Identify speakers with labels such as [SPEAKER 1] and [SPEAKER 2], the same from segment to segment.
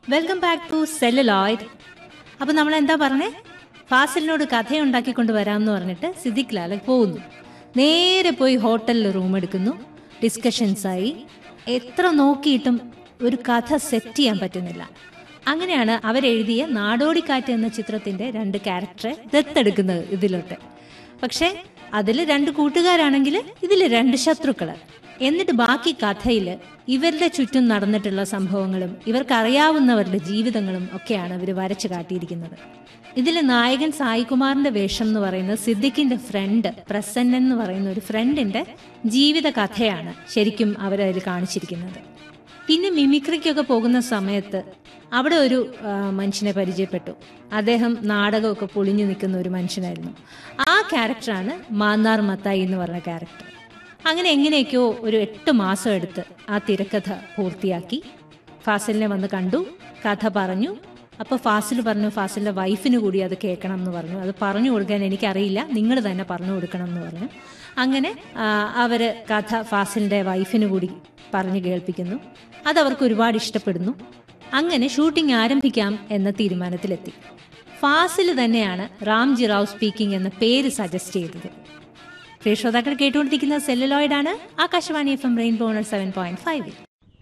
[SPEAKER 1] welcome back to celluloid അപ്പോൾ നമ്മൾ എന്താ പറഞ്ഞേ ഫാസിലിനോട് കഥയുണ്ടാക്കിക്കൊണ്ട് വരാമെന്ന് പറഞ്ഞിട്ട് സിദ്ദിഖ് ലാൽ പോകുന്നു നേരെ പോയി ഹോട്ടലിൽ റൂം എടുക്കുന്നു ഡിസ്കഷൻസ് ആയി എത്ര നോക്കിയിട്ടും ഒരു കഥ സെറ്റ് ചെയ്യാൻ പറ്റുന്നില്ല അങ്ങനെയാണ് അവരെഴുതിയ നാടോടിക്കാറ്റ് എന്ന ചിത്രത്തിന്റെ രണ്ട് ക്യാരക്ടറെ ദത്തെടുക്കുന്നത് ഇതിലോട്ട് പക്ഷേ അതിൽ രണ്ട് കൂട്ടുകാരാണെങ്കിൽ ഇതിൽ രണ്ട് ശത്രുക്കള് എന്നിട്ട് ബാക്കി കഥയിൽ ഇവരുടെ ചുറ്റും നടന്നിട്ടുള്ള സംഭവങ്ങളും ഇവർക്കറിയാവുന്നവരുടെ ജീവിതങ്ങളും ഒക്കെയാണ് ഇവർ വരച്ചു കാട്ടിയിരിക്കുന്നത് ഇതിൽ നായകൻ സായികുമാറിന്റെ വേഷം എന്ന് പറയുന്നത് സിദ്ദിഖിന്റെ ഫ്രണ്ട് പ്രസന്നൻ എന്ന് പറയുന്ന ഒരു ഫ്രണ്ടിന്റെ ജീവിത കഥയാണ് ശരിക്കും അവരതിൽ കാണിച്ചിരിക്കുന്നത് പിന്നെ മിമിക്രിക്കൊക്കെ പോകുന്ന സമയത്ത് അവിടെ ഒരു ആ, മനുഷ്യനെ പരിചയപ്പെട്ടു അദ്ദേഹം നാടകമൊക്കെ പൊളിഞ്ഞു നിൽക്കുന്ന ഒരു മനുഷ്യനായിരുന്നു ആ ക്യാരക്ടറാണ് മാന്നാർ മത്തായി എന്ന് പറഞ്ഞ ക്യാരക്ടർ അങ്ങനെ എങ്ങനെയൊക്കെയോ ഒരു എട്ട് മാസം എടുത്ത് ആ തിരക്കഥ പൂർത്തിയാക്കി ഫാസിലിനെ വന്ന് കണ്ടു കഥ പറഞ്ഞു അപ്പോൾ ഫാസിൽ പറഞ്ഞു ഫാസിലിന്റെ വൈഫിന് കൂടി അത് കേൾക്കണം എന്ന് പറഞ്ഞു അത് പറഞ്ഞു കൊടുക്കാൻ എനിക്കറിയില്ല നിങ്ങൾ തന്നെ പറഞ്ഞു കൊടുക്കണം എന്ന് പറഞ്ഞു അങ്ങനെ ആ, അവര് കഥ ഫാസിലിന്റെ വൈഫിന് കൂടി പറഞ്ഞു കേൾപ്പിക്കുന്നു അത് അവർക്ക് ഒരുപാട് ഇഷ്ടപ്പെടുന്നു അങ്ങനെ ഷൂട്ടിംഗ് ആരംഭിക്കാം എന്ന തീരുമാനത്തിലെത്തി ഫാസിൽ തന്നെയാണ് റാംജി റാവ് സ്പീക്കിംഗ് എന്ന പേര് സജസ്റ്റ് ചെയ്തത് പ്രിയ ശ്രോതാക്കൾ കേട്ടുകൊണ്ടിരിക്കുന്ന സെല്ലുലോയിഡ് ആണ് Akashvani F M rainbow seven point ഫൈവിൽ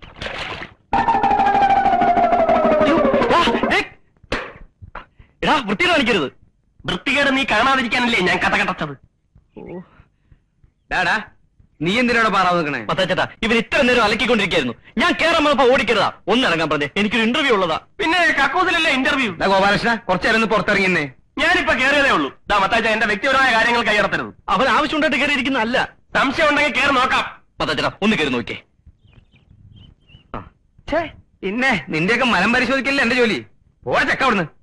[SPEAKER 2] എടാ വൃത്തി കാണിക്കരുത് വൃത്തികേട് നീ കാണാതിരിക്കാനല്ലേ ഞാൻ കഥ കടച്ചത്
[SPEAKER 3] ഡാടാ നീ എന്തിനാണ് പാറാ നിൽക്കണേ
[SPEAKER 2] പത്തേച്ചേട്ടാ ഇവർ ഇത്ര നേരം അലക്കിക്കൊണ്ടിരിക്കായിരുന്നു ഞാൻ കേറാൻ വന്നപ്പോ ഓടിക്കരുതാ ഒന്നിറങ്ങാൻ പറഞ്ഞേ എനിക്കൊരു ഇന്റർവ്യൂ ഉള്ളതാ പിന്നെ കക്കൂസിലല്ലേ ഇന്റർവ്യൂ
[SPEAKER 3] ഡാ ഗോപാലകൃഷ്ണ കുറച്ചേരം ഒന്ന് പുറത്തിറങ്ങിന്നേ
[SPEAKER 2] ഞാനിപ്പോ കേറിയതേ ഉള്ളൂ ദാ മത്താച്ച എന്റെ വ്യക്തിപരമായ കാര്യങ്ങൾ കൈയടത്തരുത് അവൻ ആവശ്യമുണ്ടായിട്ട് കയറിയിരിക്കുന്ന അല്ല സംശയം ഉണ്ടെങ്കിൽ കയറി നോക്കാം പത്താച്ചേട്ടാ ഒന്ന് കയറി നോക്കിയേ
[SPEAKER 3] ഛേ പിന്നെ നിന്റെയൊക്കെ മനം പരിശോധിക്കല്ലേ എന്റെ ജോലി പോടെ ചക്ക അവിടുന്ന്